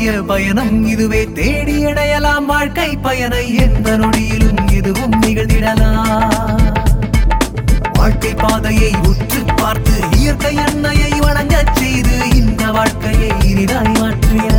புதிய பயணம் இதுவே தேடி அடையலாம் வாழ்க்கை பயனை எந்த நொடியிலும் எதுவும் நிகழ்ந்திடலாம் வாழ்க்கை பாதையை உற்று பார்த்து இயற்கை அன்னையை வணங்கச் செய்து இந்த வாழ்க்கையை இனிதாய் மாற்றிய